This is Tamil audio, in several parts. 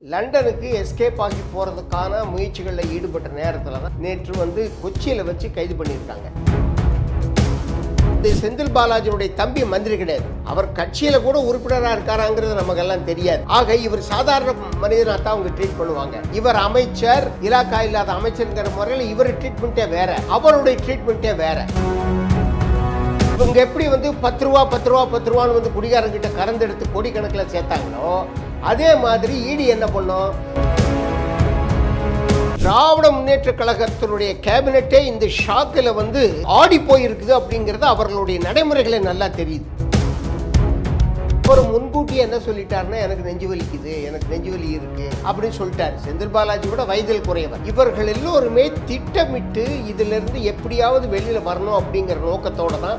லண்டனுக்கு எஸ்கேப் ஆகி போகிறதுக்கான முயற்சிகளில் ஈடுபட்ட நேரத்தில் தான் நேற்று வந்து கொச்சியில் வச்சு கைது பண்ணியிருக்காங்க இது செந்தில் பாலாஜியுடைய தம்பி மந்திரி கிடையாது அவர் கட்சியில கூட உறுப்பினராக இருக்காராங்கிறது நமக்கெல்லாம் தெரியாது ஆக இவர் சாதாரண மனிதனாக தான் அவங்க ட்ரீட் பண்ணுவாங்க இவர் அமைச்சர் இலாக்கா இல்லாத அமைச்சருங்கிற முறையில் இவர் ட்ரீட்மெண்ட்டே வேற அவருடைய ட்ரீட்மெண்ட்டே வேற இவங்க எப்படி வந்து பத்து ரூபா பத்து ரூபா பத்து ரூபான்னு வந்து குடிகாரங்கிட்ட கறந்தெடுத்து கோடி கணக்கில் சேர்த்தாங்களோ அதே மாதிரி ஈடி என்ன பண்ணும் திராவிட முன்னேற்ற கழகத்தினுடைய கேபினெட்டே இந்த ஷாக்கில் வந்து ஆடி போயிருக்குது அப்படிங்கிறது அவர்களுடைய நடைமுறைகளை நல்லா தெரியுது ஒரு முன்கூட்டி என்ன சொல்லிட்டாருன்னா எனக்கு நெஞ்சு வலிக்குது எனக்கு நெஞ்சு வலி இருக்கு அப்படின்னு சொல்லிட்டாரு செந்தில் பாலாஜி கூட வயதில் குறையவர் இவர்கள் எல்லோருமே திட்டமிட்டு இதுல இருந்து எப்படியாவது வெளியில வரணும் அப்படிங்கிற நோக்கத்தோட தான்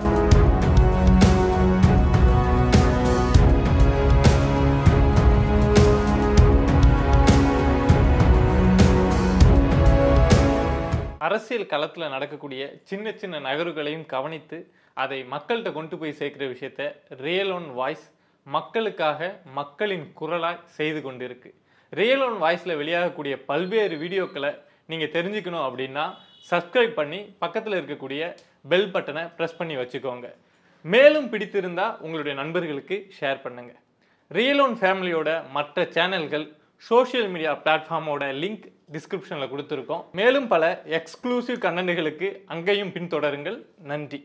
அரசியல் களத்தில் நடக்கக்கூடிய சின்ன சின்ன நகர்வுகளையும் கவனித்து அதை மக்கள்கிட்ட கொண்டு போய் சேர்க்கிற விஷயத்த ரியல் ஒன் வாய்ஸ் மக்களுக்காக மக்களின் குரலாய் செய்து கொண்டிருக்கு ரியல் ஒன் வாய்ஸில் வெளியாகக்கூடிய பல்வேறு வீடியோக்களை நீங்கள் தெரிஞ்சுக்கணும் அப்படின்னா சப்ஸ்கிரைப் பண்ணி பக்கத்தில் இருக்கக்கூடிய பெல் பட்டனை ப்ரெஸ் பண்ணி வச்சுக்கோங்க மேலும் பிடித்திருந்தா உங்களுடைய நண்பர்களுக்கு ஷேர் பண்ணுங்க ரியல் ஒன் ஃபேமிலியோட மற்ற சேனல்கள் சோஷியல் மீடியா பிளாட்ஃபார்மோட லிங்க் டிஸ்கிரிப்ஷனில் கொடுத்துருக்கோம் மேலும் பல எக்ஸ்க்ளூசிவ் கண்டென்ட்டுகளுக்கு அங்கேயும் பின்தொடருங்கள் நன்றி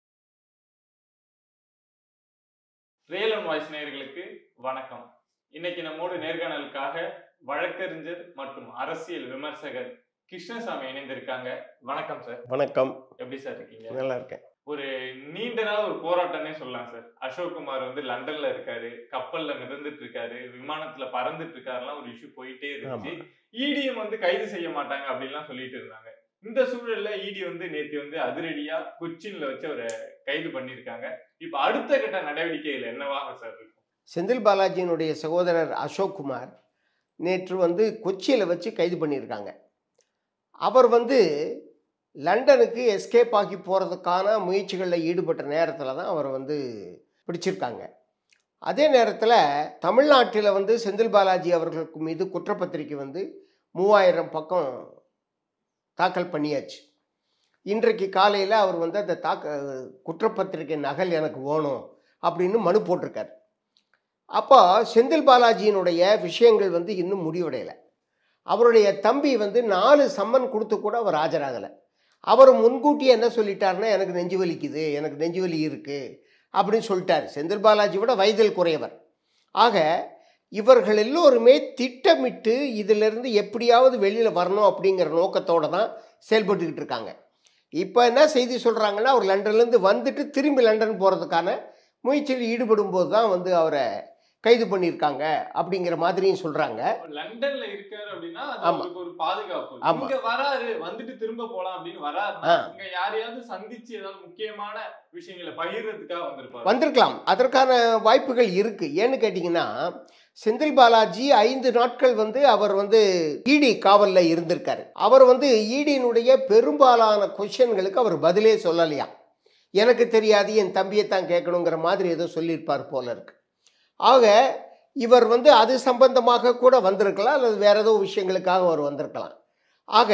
ரியல் ஒன் வாய்ஸ் நேயர்களுக்கு வணக்கம் இன்னைக்கு நம்மோடு நேர்காணலுக்காக வழக்கறிஞர் மற்றும் அரசியல் விமர்சகர் கிருஷ்ணசாமி இணைந்திருக்காங்க வணக்கம் சார் வணக்கம் எப்படி சார் இருக்கீங்க நல்லா இருக்கேன் ஒரு நீண்ட நாள் ஒரு போராட்டம்னே சொல்லலாம் சார் அசோக் குமார் வந்து லண்டன்ல இருக்காரு கப்பல்ல மிதந்துட்டு இருக்காரு விமானத்துல பறந்துட்டு இருக்காருலாம் ஒரு இஷ்யூ போயிட்டே இருந்துச்சு இடியும் வந்து கைது செய்ய மாட்டாங்க அப்படின்லாம் சொல்லிட்டு இருந்தாங்க இந்த சூழல்ல இடி வந்து நேத்து வந்து அதிரடியா கொச்சின்ல வச்சு அவரை கைது பண்ணிருக்காங்க இப்ப அடுத்த கட்ட நடவடிக்கைகள் என்னவாக சார் இருக்கும் செந்தில் பாலாஜியினுடைய சகோதரர் அசோக் குமார் நேற்று வந்து கொச்சியில் வச்சு கைது பண்ணியிருக்காங்க அவர் வந்து லண்டனுக்கு எஸ்கேப் ஆகி போகிறதுக்கான முயற்சிகளில் ஈடுபட்ட நேரத்தில் தான் அவர் வந்து பிடிச்சிருக்காங்க அதே நேரத்தில் தமிழ்நாட்டில் வந்து செந்தில் பாலாஜி அவர்களுக்கு மீது குற்றப்பத்திரிக்கை வந்து மூவாயிரம் பக்கம் தாக்கல் பண்ணியாச்சு இன்றைக்கு காலையில் அவர் வந்து அந்த தாக்க குற்றப்பத்திரிக்கை நகல் எனக்கு வேணும் அப்படின்னு மனு போட்டிருக்காரு அப்போ செந்தில் பாலாஜியினுடைய விஷயங்கள் வந்து இன்னும் முடிவடையலை அவருடைய தம்பி வந்து நாலு சம்மன் கொடுத்து கூட அவர் ஆஜராகலை அவர் முன்கூட்டியே என்ன சொல்லிட்டாருன்னா எனக்கு நெஞ்சு வலிக்குது எனக்கு நெஞ்சு வலி இருக்குது அப்படின்னு சொல்லிட்டார் செந்தில் பாலாஜி விட வயதில் குறையவர் ஆக இவர்கள் எல்லோருமே திட்டமிட்டு இதிலிருந்து எப்படியாவது வெளியில் வரணும் அப்படிங்கிற நோக்கத்தோடு தான் செயல்பட்டுக்கிட்டு இருக்காங்க இப்போ என்ன செய்தி சொல்கிறாங்கன்னா அவர் லண்டன்லேருந்து வந்துட்டு திரும்பி லண்டன் போகிறதுக்கான முயற்சியில் ஈடுபடும் போது தான் வந்து அவரை கைது பண்ணியிருக்காங்க அப்படிங்கிற மாதிரியும் சொல்கிறாங்க லண்டன்ல இருக்காரு அப்படின்னா அது ஆமா. அவருக்கு ஒரு பாதுகாப்பு ஆமா. இங்க வராரு வந்துட்டு திரும்ப போலாம் அப்படின்னு வராரு ஆ. இங்க யாரையாவது சந்திச்சு ஏதாவது முக்கியமான விஷயங்களை பகிர்றதுக்காக வந்திருப்பாரு வந்திருக்கலாம் அதற்கான வாய்ப்புகள் இருக்குது ஏன்னு கேட்டிங்கன்னா செந்தில் பாலாஜி ஐந்து நாட்கள் வந்து அவர் வந்து இடி காவலில் இருந்திருக்காரு அவர் வந்து ஈடியினுடைய பெரும்பாலான கொஷின்களுக்கு அவர் பதிலே சொல்லலையா எனக்கு தெரியாது என் தம்பியை தான் கேட்கணுங்கிற மாதிரி ஏதோ சொல்லியிருப்பார் போல இருக்கு ஆக இவர் வந்து அது சம்பந்தமாக கூட வந்திருக்கலாம் அல்லது வேற ஏதோ விஷயங்களுக்காக அவர் வந்திருக்கலாம் ஆக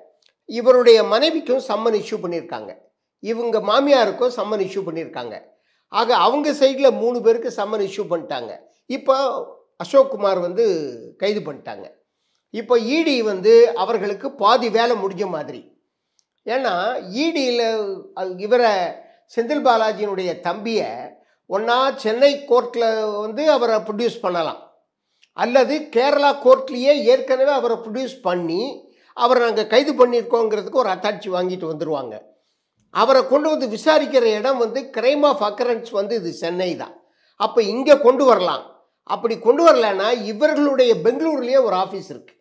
இவருடைய மனைவிக்கும் சம்மன் இஷ்யூ பண்ணியிருக்காங்க இவங்க மாமியாருக்கும் சம்மன் இஷ்யூ பண்ணியிருக்காங்க ஆக அவங்க சைடில் மூணு பேருக்கு சம்மன் இஷ்யூ பண்ணிட்டாங்க இப்போ அசோக் குமார் வந்து கைது பண்ணிட்டாங்க இப்போ இடி வந்து அவர்களுக்கு பாதி வேலை முடிஞ்ச மாதிரி ஏன்னா இடியில் இவரை செந்தில் பாலாஜியினுடைய தம்பியை ஒன்றா சென்னை கோர்ட்டில் வந்து அவரை ப்ரொடியூஸ் பண்ணலாம் அல்லது கேரளா கோர்ட்லேயே ஏற்கனவே அவரை ப்ரொடியூஸ் பண்ணி அவரை நாங்கள் கைது பண்ணியிருக்கோங்கிறதுக்கு ஒரு அத்தாட்சி வாங்கிட்டு வந்துடுவாங்க அவரை கொண்டு வந்து விசாரிக்கிற இடம் வந்து கிரைம் ஆஃப் அக்கரன்ஸ் வந்து இது சென்னை தான் அப்போ இங்கே கொண்டு வரலாம் அப்படி கொண்டு வரலன்னா இவர்களுடைய பெங்களூர்லேயே ஒரு ஆஃபீஸ் இருக்குது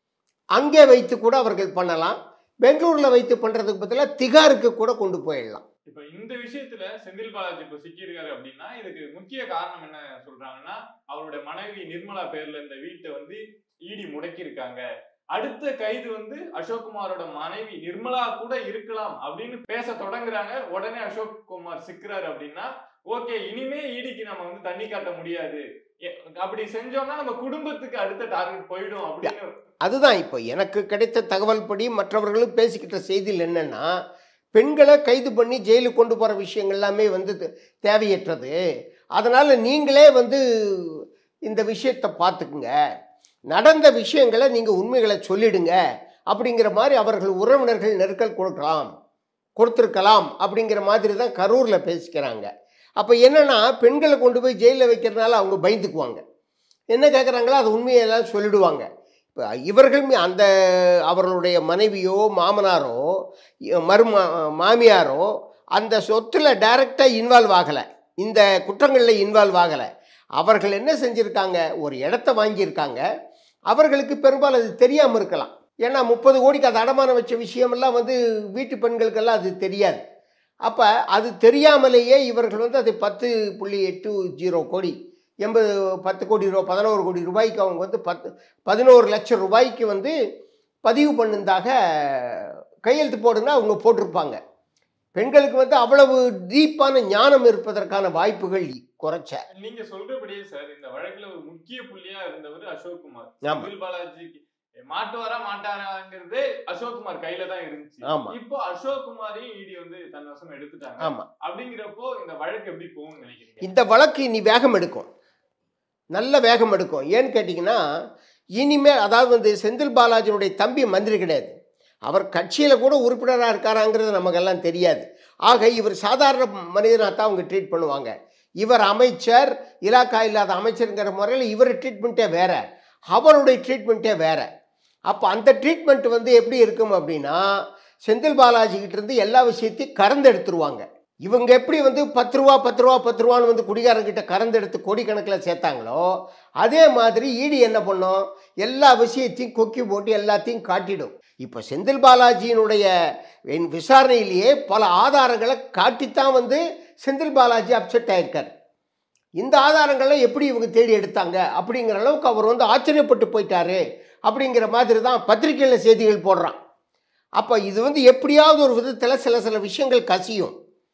அங்கே வைத்து கூட அவர்கள் பண்ணலாம் பெங்களூரில் வைத்து பண்ணுறதுக்கு பதிலாக திகாருக்கு கூட கொண்டு போயிடலாம் இப்ப இந்த விஷயத்துல செந்தில் பாலாஜி இப்ப சிக்கியிருக்காரு அப்படின்னா இதுக்கு முக்கிய காரணம் என்ன சொல்றாங்கன்னா அவருடைய மனைவி நிர்மலா பேர்ல இந்த வீட்டை வந்து ஈடி முடக்கியிருக்காங்க அடுத்த கைது வந்து அசோக்குமாரோட மனைவி நிர்மலா கூட இருக்கலாம் அப்படின்னு பேச தொடங்குறாங்க உடனே அசோக் குமார் சிக்கிறாரு அப்படின்னா ஓகே இனிமே ஈடிக்கு நம்ம வந்து தண்ணி காட்ட முடியாது எ- அப்படி செஞ்சோம்னா நம்ம குடும்பத்துக்கு அடுத்த டார்கெட் போயிடும் அப்படின்னு அதுதான் இப்போ எனக்கு கிடைத்த தகவல் படி மற்றவர்களும் பேசிக்கிட்ட செய்தியில் என்னன்னா பெண்களை கைது பண்ணி ஜெயிலுக்கு கொண்டு போகிற விஷயங்கள் எல்லாமே வந்து தே- தேவையற்றது அதனால் நீங்களே வந்து இந்த விஷயத்தை பார்த்துக்குங்க நடந்த விஷயங்களை நீங்கள் உண்மைகளை சொல்லிடுங்க அப்படிங்கிற மாதிரி அவர்கள் உறவினர்கள் நெருக்கல் கொடுக்கலாம் கொடுத்துருக்கலாம் அப்படிங்கிற மாதிரி தான் கரூரில் பேசிக்கிறாங்க அப்போ என்னன்னா பெண்களை கொண்டு போய் ஜெயிலில் வைக்கிறதுனால அவங்க பயந்துக்குவாங்க என்ன கேட்குறாங்களோ அது உண்மையெல்லாம் சொல்லிடுவாங்க இப்போ இவர்கள் மீ- அந்த அவர்களுடைய மனைவியோ மாமனாரோ இ- மருமா மாமியாரோ அந்த சொத்தில் டைரெக்டாக இன்வால்வ் ஆகலை இந்த குற்றங்களில் இன்வால்வ் ஆகலை அவர்கள் என்ன செஞ்சுருக்காங்க ஒரு இடத்த வாங்கியிருக்காங்க அவர்களுக்கு பெரும்பாலும் அது தெரியாமல் இருக்கலாம் ஏன்னா முப்பது கோடிக்கு அது அடமானம் வச்ச விஷயமெல்லாம் வந்து வீட்டு பெண்களுக்கெல்லாம் அது தெரியாது அப்போ அது தெரியாமலேயே இவர்கள் வந்து அது பத்து புள்ளி எட்டு ஜீரோ கோடி எண்பது பத்து கோடி ரூபா பதினோரு கோடி ரூபாய்க்கு அவங்க வந்து பத்து பதினோரு லட்சம் ரூபாய்க்கு வந்து பதிவு பண்ணுந்தாக கையெழுத்து போடுன்னா அவங்க போட்டிருப்பாங்க பெண்களுக்கு வந்து அவ்வளவு டீப்பான ஞானம் இருப்பதற்கான வாய்ப்புகள் குறைச்ச நீங்க சொல்றபடியே சார் இந்த வழக்குல ஒரு முக்கிய புள்ளியா இருந்தவர் அசோக் குமார் ஆமா. செந்தில் பாலாஜிக்கு மாட்டுவாரா மாட்டாராங்கிறது அசோக் குமார் கையில தான் இருந்துச்சு ஆமா. இப்போ அசோக் குமாரையும் இடி வந்து தன் வசம் எடுத்துட்டாங்க ஆமாம் அப்படிங்கிறப்போ இந்த வழக்கு எப்படி போகும்னு நினைக்கிறீங்க இந்த வழக்கு இனி வேகம் எடுக்கும் நல்ல வேகம் எடுக்கும் ஏன்னு கேட்டிங்கன்னா இனிமேல் அதாவது வந்து செந்தில் பாலாஜியினுடைய தம்பி மந்திரி கிடையாது அவர் கட்சியில் கூட உறுப்பினராக இருக்காராங்கிறது நமக்கெல்லாம் தெரியாது ஆக இவர் சாதாரண மனிதனாக தான் அவங்க ட்ரீட் பண்ணுவாங்க இவர் அமைச்சர் இலாக்கா இல்லாத அமைச்சருங்கிற முறையில் இவர் ட்ரீட்மெண்ட்டே வேற அவருடைய ட்ரீட்மெண்ட்டே வேற அப்போ அந்த ட்ரீட்மெண்ட் வந்து எப்படி இருக்கும் அப்படின்னா செந்தில் பாலாஜி கிட்ட இருந்து எல்லா விஷயத்தையும் கறந்து எடுத்துருவாங்க இவங்க எப்படி வந்து பத்து ரூபா பத்து ரூபா பத்து ரூபான்னு வந்து குடிகாரங்கிட்ட கறந்து எடுத்து கோடிக்கணக்கில் சேர்த்தாங்களோ அதே மாதிரி ஈடி என்ன பண்ணும் எல்லா விஷயத்தையும் கொக்கி போட்டு எல்லாத்தையும் காட்டிடும் இப்போ செந்தில் பாலாஜியினுடைய என் விசாரணையிலேயே பல ஆதாரங்களை காட்டித்தான் வந்து செந்தில் பாலாஜி அப்செட் ஆயிருக்கார் இந்த ஆதாரங்களை எப்படி இவங்க தேடி எடுத்தாங்க அப்படிங்கிற அளவுக்கு அவர் வந்து ஆச்சரியப்பட்டு போயிட்டாரு அப்படிங்கிற மாதிரி தான் பத்திரிகையில் செய்திகள் போடுறான் அப்போ இது வந்து எப்படியாவது ஒரு விதத்தில் சில சில விஷயங்கள் கசியும்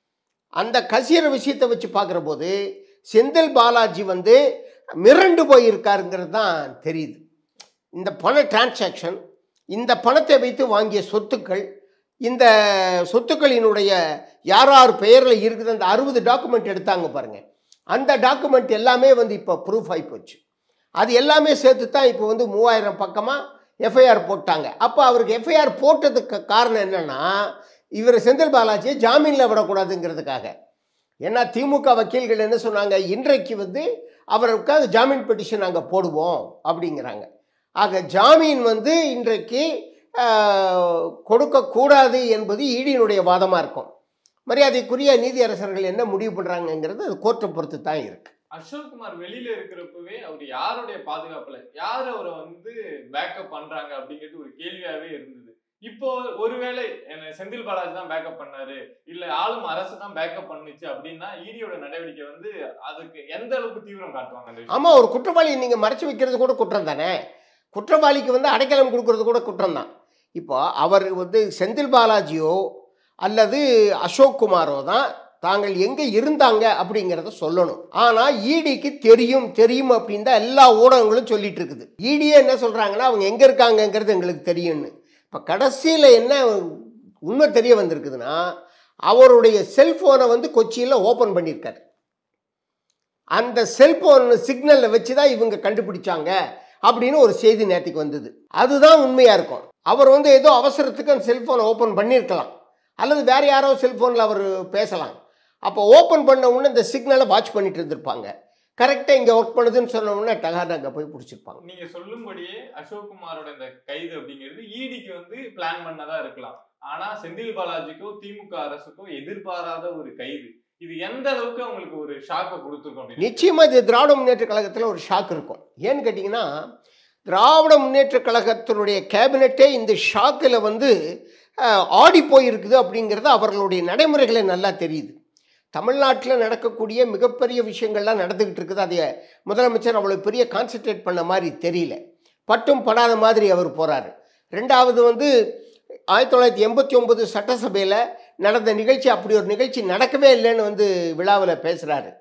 அந்த கசியிற விஷயத்தை வச்சு பார்க்குற போது செந்தில் பாலாஜி வந்து மிரண்டு போயிருக்காருங்கிறது தான் தெரியுது இந்த பண டிரான்சாக்ஷன் இந்த பணத்தை வைத்து வாங்கிய சொத்துக்கள் இந்த சொத்துக்களினுடைய யார் யார் பெயரில் இருக்குது அந்த அறுபது டாக்குமெண்ட் எடுத்தாங்க பாருங்க அந்த டாக்குமெண்ட் எல்லாமே வந்து இப்போ ப்ரூஃப் ஆகி போச்சு அது எல்லாமே சேர்த்து தான் இப்போ வந்து மூவாயிரம் பக்கமாக எஃப்ஐஆர் போட்டாங்க அப்போ அவருக்கு எஃப்ஐஆர் போட்டதுக்கு காரணம் என்னன்னா இவர் செந்தில் பாலாஜியை ஜாமீனில் விடக்கூடாதுங்கிறதுக்காக ஏன்னா திமுக வக்கீல்கள் என்ன சொன்னாங்க இன்றைக்கு வந்து அவருக்காக ஜாமீன் பெட்டிஷன் நாங்கள் போடுவோம் அப்படிங்கிறாங்க ஆக ஜாமீன் வந்து இன்றைக்கு ஆஹ், கொடுக்கக்கூடாது என்பது ஈடியினுடைய வாதமாக இருக்கும் மரியாதைக்குரிய நீதியரசர்கள் என்ன முடிவு பண்ணுறாங்கங்கிறது அது கோர்ட்டை பொறுத்து தான் இருக்கு அசோக் குமார் வெளியில இருக்கிறப்பவே அவர் யாருடைய பாதுகாப்புல யார் அவரை வந்து பேக்கப் பண்றாங்க அப்படிங்கிறது ஒரு கேள்வியாவே இருந்தது இப்போ ஒருவேளை என்ன செந்தில் பாலாஜி தான் பேக்கப் பண்ணாரு இல்ல ஆளும் அரசு தான் பேக்கப் பண்ணுச்சு அப்படின்னா ஈடியோட நடவடிக்கை வந்து அதுக்கு எந்த அளவுக்கு தீவிரம் காட்டுவாங்க அந்த விஷயம்? ஆமாம் ஒரு குற்றவாளியை நீங்கள் மறைச்சு வைக்கிறது கூட குற்றம் தானே குற்றவாளிக்கு வந்து அடைக்கலம் கொடுக்கறது கூட குற்றம் தான் இப்போ அவர் வந்து செந்தில் பாலாஜியோ அல்லது அசோக் குமாரோ தான் தாங்கள் எங்கே இருந்தாங்க அப்படிங்கிறத சொல்லணும் ஆனால் ஈடிக்கு தெரியும் தெரியும் அப்படின்னு தான் எல்லா ஊடகங்களும் சொல்லிட்டு இருக்குது ஈடியே என்ன சொல்கிறாங்கன்னா அவங்க எங்கே இருக்காங்கங்கிறது எங்களுக்கு தெரியும்னு இப்போ கடைசியில் என்ன உண்மை தெரிய வந்திருக்குதுன்னா அவருடைய செல்ஃபோனை வந்து கொச்சியில் ஓப்பன் பண்ணியிருக்காரு அந்த செல்போன் சிக்னலை வச்சு தான் இவங்க கண்டுபிடிச்சாங்க அப்படின்னு ஒரு செய்தி நேற்றுக்கு வந்தது அதுதான் உண்மையாக இருக்கும் அவர் வந்து ஏதோ அவசரத்துக்கு அந்த செல்ஃபோனை ஓப்பன் பண்ணியிருக்கலாம் அல்லது வேற யாரோ செல்ஃபோனில் அவர் பேசலாம் அப்போ ஓப்பன் பண்ண உடனே இந்த சிக்னலை வாட்ச் பண்ணிட்டு இருந்திருப்பாங்க கரெக்டாக இங்கே ஒர்க் பண்ணுதுன்னு சொன்ன உடனே டகார் அங்கே போய் பிடிச்சிருப்பாங்க நீங்க சொல்லும்படியே அசோக் குமாரோட இந்த கைது அப்படிங்கிறது ஈடிக்கு வந்து பிளான் பண்ணதா இருக்கலாம் ஆனா செந்தில் பாலாஜிக்கோ திமுக அரசுக்கோ எதிர்பாராத ஒரு கைது இது எந்த அளவுக்கு அவங்களுக்கு ஒரு ஷாக்கை கொடுத்துருக்கும் அப்படின்னு நிச்சயமாக இது திராவிட முன்னேற்ற கழகத்தில் ஒரு ஷாக் இருக்கும் ஏன்னு கேட்டிங்கன்னா திராவிட முன்னேற்ற கழகத்தினுடைய கேபினெட்டே இந்த ஷாக்கில் வந்து அஹ், ஆடி போயிருக்குது அப்படிங்கிறது அவர்களுடைய நடைமுறைகளை நல்லா தெரியுது தமிழ்நாட்டில் நடக்கக்கூடிய மிகப்பெரிய விஷயங்கள்லாம் நடந்துக்கிட்டு இருக்குது அதை முதலமைச்சர் அவ்வளோ பெரிய கான்சென்ட்ரேட் பண்ண மாதிரி தெரியல பட்டும் படாத மாதிரி அவர் போகிறாரு ரெண்டாவது வந்து ஆயிரத்தி தொள்ளாயிரத்தி எண்பத்தி ஒன்பது சட்டசபையில் நடந்த நிகழ்ச்சி அப்படி ஒரு நிகழ்ச்சி நடக்கவே இல்லைன்னு வந்து விழாவில் பேசுகிறாரு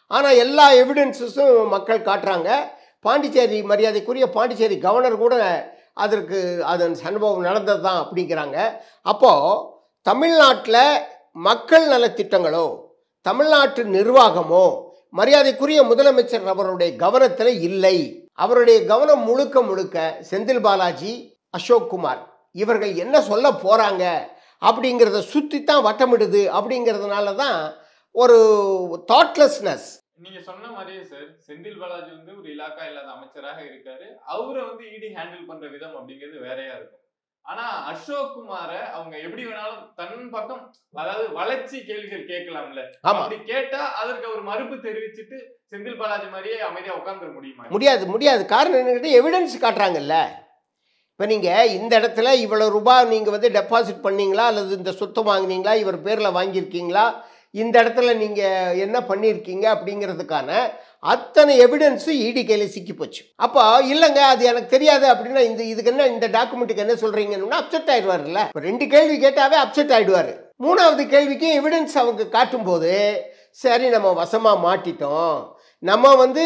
ஆனால் எல்லா எவிடன்ஸஸும் மக்கள் காட்டுறாங்க பாண்டிச்சேரி மரியாதைக்குரிய பாண்டிச்சேரி கவர்னர் கூட அதற்கு அதன் சம்பவம் நடந்தது தான் அப்படிங்கிறாங்க அப்போது தமிழ்நாட்டில் மக்கள் நலத்திட்டங்களோ தமிழ்நாட்டு நிர்வாகமோ மரியாதைக்குரிய முதலமைச்சர் அவருடைய கவனத்தில் இல்லை அவருடைய கவனம் முழுக்க முழுக்க செந்தில் பாலாஜி அசோக் குமார் இவர்கள் என்ன சொல்ல போகிறாங்க அப்படிங்கிறத சுற்றி தான் வட்டமிடுது அப்படிங்கிறதுனால தான் ஒரு தாட்லெஸ்னஸ் நீங்க சொன்ன மாதிரியே சார் செந்தில் பாலாஜி வந்து ஒரு இலாக்கா இல்லாத அமைச்சராக இருக்காரு அவரை வந்து இடி ஹேண்டில் பண்ற விதம் அப்படிங்கிறது வேறையா இருக்கும் ஆனா அசோக் குமார அவங்க எப்படி வேணாலும் தன் பக்கம் அதாவது வளர்ச்சி கேள்விகள் கேட்கலாம்ல ஆமாம் அப்படி கேட்டா அதற்கு அவர் மறுப்பு தெரிவிச்சுட்டு செந்தில் பாலாஜி மாதிரியே அமைதியா உட்கார்ந்துட முடியுமா முடியாது முடியாது காரணம் என்னக்கிட்ட எவிடன்ஸ் காட்டுறாங்கல்ல இப்போ நீங்கள் இந்த இடத்துல இவ்வளோ ரூபாய் நீங்கள் வந்து டெபாசிட் பண்ணீங்களா அல்லது இந்த சொத்து வாங்குனீங்களா இவர் பேரில் வாங்கியிருக்கீங்களா இந்த இடத்துல நீங்கள் என்ன பண்ணியிருக்கீங்க அப்படிங்கிறதுக்கான அத்தனை எவிடன்ஸும் இடி கையில் சிக்கி போச்சு அப்போ இல்லைங்க அது எனக்கு தெரியாது அப்படின்னா இந்த இதுக்கு என்ன இந்த டாக்குமெண்ட்டுக்கு என்ன சொல்கிறீங்கன்னா அப்செட் ஆயிடுவார்ல இப்போ ரெண்டு கேள்வி கேட்டாவே அப்செட் ஆயிடுவார் மூணாவது கேள்விக்கு எவிடன்ஸ் அவங்க காட்டும்போது சரி நம்ம வசமாக மாட்டிட்டோம் நம்ம வந்து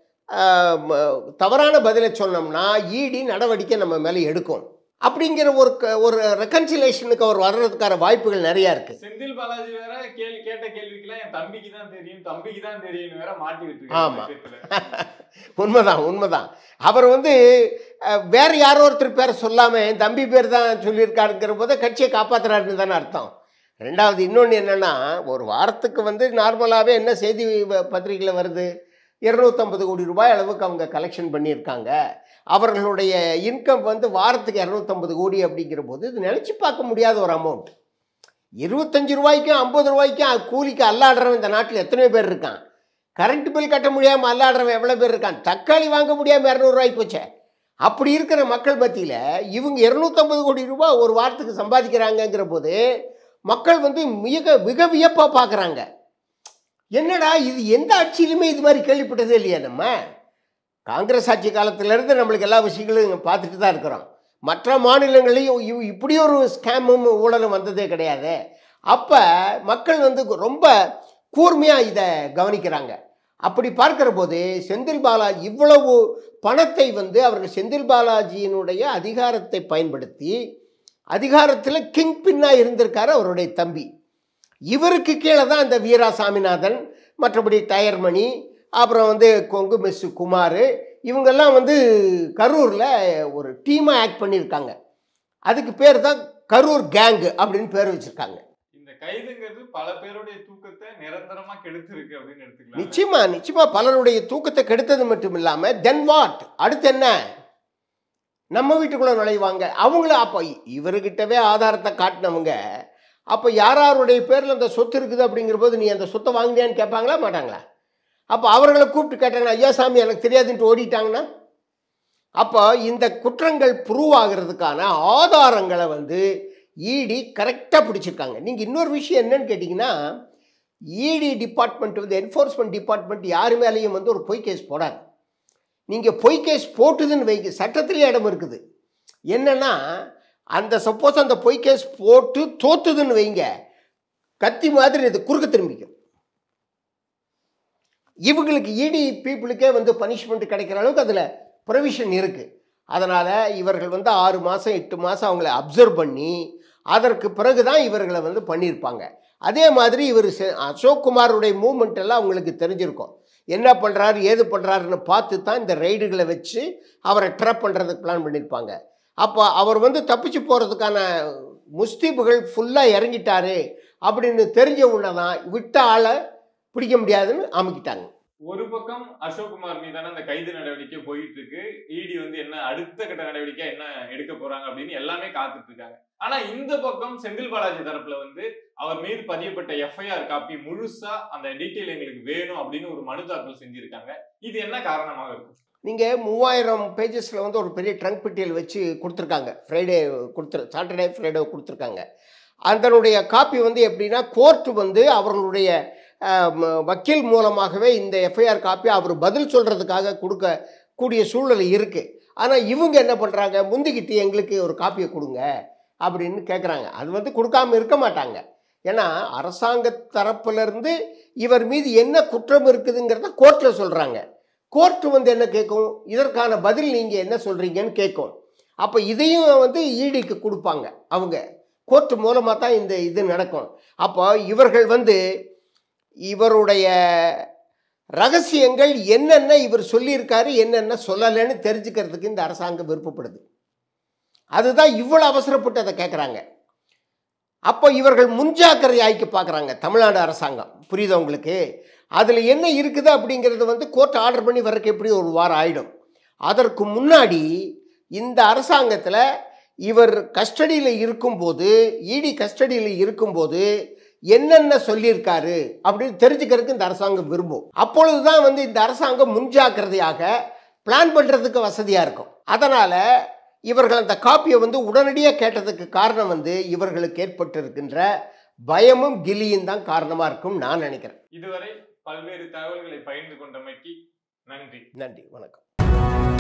ஆஹ், ம- தவறான பதிலை சொன்னோம்னா இடி நடவடிக்கை நம்ம மேலே எடுக்கும் அப்படிங்கிற ஒரு க- ஒரு ரெக்கன்சிலேஷனுக்கு அவர் வர்றதுக்கான வாய்ப்புகள் நிறையா இருக்குது செந்தில் பாலாஜி வேற கேள்வி கேட்ட கேள்விக்கெல்லாம் என் தம்பிக்கு தான் தெரியும் தம்பிக்கு தான் தெரியும் வேற மாட்டி ஆமா. விட்டுருக்காரு உண்மைதான் உண்மைதான் அவர் வந்து அஹ், வேற யாரோ ஒருத்தர் பேரை சொல்லாமல் என் தம்பி பேர் தான் சொல்லியிருக்காருங்கிற போது கட்சியை காப்பாத்துறாருன்னு தானே அர்த்தம் ரெண்டாவது இன்னொன்று என்னென்னா ஒரு வாரத்துக்கு வந்து நார்மலாகவே என்ன செய்தி வ- பத்திரிகையில் வருது இரநூத்தம்பது கோடி ரூபாய் அளவுக்கு அவங்க கலெக்ஷன் பண்ணியிருக்காங்க அவர்களுடைய இன்கம் வந்து வாரத்துக்கு இரநூத்தம்பது கோடி அப்படிங்கிற போது இது நினச்சி பார்க்க முடியாத ஒரு அமௌண்ட் இருபத்தஞ்சு ரூபாய்க்கும் ஐம்பது ரூபாய்க்கும் கூலிக்கு அல்லாடுறவன் இந்த நாட்டில் எத்தனை பேர் இருக்கான் கரண்ட் பில் கட்ட முடியாமல் அல்லாடுறவன் எவ்வளோ பேர் இருக்கான் தக்காளி வாங்க முடியாமல் இரநூறுவாய்க்கு போச்சே அப்படி இருக்கிற மக்கள் மத்தியில் இவங்க இரநூத்தம்பது கோடி ரூபாய் ஒரு வாரத்துக்கு சம்பாதிக்கிறாங்கங்கிற போது மக்கள் வந்து மிக மிக வியப்பாக பார்க்குறாங்க என்னடா இது எந்த ஆட்சியிலுமே இது மாதிரி கேள்விப்பட்டதே இல்லையா நம்ம காங்கிரஸ் ஆட்சி காலத்திலேருந்து நம்மளுக்கு எல்லா விஷயங்களும் இங்க பார்த்துட்டு தான் இருக்கிறோம் மற்ற மாநிலங்களையும் இவ் இப்படி ஒரு ஸ்கேமும் ஊழலும் வந்ததே கிடையாது அப்போ மக்கள் வந்து ரொம்ப கூர்மையாக இதை கவனிக்கிறாங்க அப்படி பார்க்கிற போது செந்தில் பாலாஜி இவ்வளவு பணத்தை வந்து அவர்கள் செந்தில் பாலாஜியினுடைய அதிகாரத்தை பயன்படுத்தி அதிகாரத்தில் கிங் பின்னாக இருந்திருக்காரு அவருடைய தம்பி இவருக்கு கீழே தான் இந்த வீரா சாமிநாதன் மற்றபடி டயர்மணி அப்புறம் வந்து கொங்கு மெஸ்ஸு குமார் இவங்கெல்லாம் வந்து கரூரில் ஒரு டீமாக ஆக்ட் பண்ணியிருக்காங்க அதுக்கு பேர் தான் கரூர் கேங் அப்படின்னு பேர் வச்சுருக்காங்க இந்த கைதுங்கிறது பல பேருடைய தூக்கத்தை நிரந்தரமா கெடுத்திருக்கு அப்படின்னு எடுத்துக்கலாம் நிச்சயமா நிச்சயமா பலருடைய தூக்கத்தை கெடுத்தது மட்டும் இல்லாமல் தென் வாட் அடுத்து என்ன நம்ம வீட்டுக்குள்ளே நுழைவாங்க அவங்கள அப்போ இவர்கிட்டவே ஆதாரத்தை காட்டினவங்க அப்போ யார் யாருடைய பேரில் அந்த சொத்து இருக்குது அப்படிங்கிற போது நீ அந்த சொத்தை வாங்கினியான்னு கேட்பாங்களா மாட்டாங்களா அப்போ அவர்களை கூப்பிட்டு கேட்டாங்கன்னா ஐயா சாமி எனக்கு தெரியாதுன்ட்டு ஓடிட்டாங்கன்னா அப்போ இந்த குற்றங்கள் ப்ரூவ் ஆகிறதுக்கான ஆதாரங்களை வந்து இடி கரெக்டாக பிடிச்சிருக்காங்க நீங்கள் இன்னொரு விஷயம் என்னன்னு கேட்டிங்கன்னா இடி டிபார்ட்மெண்ட் வந்து என்ஃபோர்ஸ்மெண்ட் டிபார்ட்மெண்ட் யார் மேலேயும் வந்து ஒரு பொய் கேஸ் போடாது நீங்கள் பொய் கேஸ் போட்டுதுன்னு வைங்க சட்டத்திலே இடம் இருக்குது என்னன்னா அந்த சப்போஸ் அந்த பொய் கேஸ் போட்டு தோத்துதுன்னு வைங்க கத்தி மாதிரி இது குறுக்க திரும்பிக்கும் இவங்களுக்கு இடி பீப்புளுக்கே வந்து பனிஷ்மெண்ட் கிடைக்கிற அளவுக்கு அதில் ப்ரொவிஷன் இருக்குது அதனால் இவர்கள் வந்து ஆறு மாதம் எட்டு மாதம் அவங்கள அப்சர்வ் பண்ணி அதற்கு பிறகு தான் இவர்களை வந்து பண்ணியிருப்பாங்க அதே மாதிரி இவர் அசோக் குமாருடைய மூமெண்ட் எல்லாம் அவங்களுக்கு தெரிஞ்சிருக்கும் என்ன பண்ணுறாரு ஏது பண்ணுறாருன்னு பார்த்து தான் இந்த ரைடுகளை வச்சு அவரை ட்ராப் பண்ணுறதுக்கு பிளான் பண்ணியிருப்பாங்க அப்போ அவர் வந்து தப்பிச்சு போகிறதுக்கான முஸ்தீபுகள் ஃபுல்லாக இறங்கிட்டாரு அப்படின்னு தெரிஞ்ச உடனே தான் விட்ட ஆளை பிடிக்க முடியாதுன்னு அமுக்கிட்டாங்க ஒரு பக்கம் அசோக்குமார் மீதான அந்த கைது நடவடிக்கை போயிட்டு இருக்கு இடி வந்து என்ன அடுத்த கட்ட நடவடிக்கை என்ன எடுக்க போறாங்க அப்படின்னு எல்லாமே காத்துட்டு இருக்காங்க ஆனா இந்த பக்கம் செந்தில் பாலாஜி தரப்புல வந்து அவர் மீது பதியப்பட்ட எஃப்ஐஆர் காப்பி முழுசா அந்த டீட்டெயில் எங்களுக்கு வேணும் அப்படின்னு ஒரு மனு தாக்கல் செஞ்சிருக்காங்க இது என்ன காரணமாக இருக்கும் நீங்கள் மூவாயிரம் பேஜஸில் வந்து ஒரு பெரிய ட்ரங்க் பெட்டியல் வச்சு கொடுத்துருக்காங்க ஃப்ரைடே கொடுத்துரு சாட்டர்டே ஃப்ரைடே கொடுத்துருக்காங்க அதனுடைய காப்பி வந்து எப்படின்னா கோர்ட்டு வந்து அவர்களுடைய ஆஹ், ம- வக்கீல் மூலமாகவே இந்த எஃப்ஐஆர் காப்பி அவர் பதில் சொல்கிறதுக்காக கொடுக்க கூடிய சூழ்நிலை இருக்குது ஆனால் இவங்க என்ன பண்ணுறாங்க முந்திக்கிட்டு எங்களுக்கு ஒரு காப்பியை கொடுங்க அப்படின்னு கேட்குறாங்க அது வந்து கொடுக்காம இருக்க மாட்டாங்க ஏன்னா அரசாங்க தரப்புலேருந்து இவர் மீது என்ன குற்றம் இருக்குதுங்கிறத கோர்ட்டில் சொல்கிறாங்க கோர்ட்டு வந்து என்ன கேட்கும் இதற்கான பதில் நீங்கள் என்ன சொல்கிறீங்கன்னு கேட்கும் அப்போ இதையும் வந்து ஈடிக்கு கொடுப்பாங்க அவங்க கோர்ட்டு மூலமாக தான் இந்த இது நடக்கும் அப்போ இவர்கள் வந்து இவருடைய ரகசியங்கள் என்னென்ன இவர் சொல்லியிருக்காரு என்னென்ன சொல்லலைன்னு தெரிஞ்சுக்கிறதுக்கு இந்த அரசாங்கம் விருப்பப்படுது அதுதான் இவ்வளோ அவசரப்பட்டு அதை கேட்குறாங்க அப்போ இவர்கள் முன்ஜாக்கிரதை ஆய்க்க பார்க்குறாங்க தமிழ்நாடு அரசாங்கம் புரியுதா உங்களுக்கு அதில் என்ன இருக்குது அப்படிங்கிறது வந்து கோர்ட் ஆர்டர் பண்ணி வர்றதுக்கு எப்படி ஒரு வாரம் ஆயிடும் அதற்கு முன்னாடி இந்த அரசாங்கத்தில் இவர் கஸ்டடியில் இருக்கும்போது இடி கஸ்டடியில் இருக்கும்போது என்னென்ன சொல்லியிருக்காரு அப்படின்னு தெரிஞ்சுக்கிறதுக்கு இந்த அரசாங்கம் விரும்பும் அப்பொழுது தான் வந்து இந்த அரசாங்கம் முன்ஜாக்கிரதையாக பிளான் பண்ணுறதுக்கு வசதியாக இருக்கும் அதனால் இவர்கள் அந்த காப்பியை வந்து உடனடியாக கேட்டதுக்கு காரணம் வந்து இவர்களுக்கு ஏற்பட்டிருக்கின்ற பயமும் கிலியும் தான் காரணமாக இருக்கும் நான் நினைக்கிறேன் இதுவரை பல்வேறு தகவல்களை பகிர்ந்து கொண்டமைக்கு நன்றி நன்றி வணக்கம்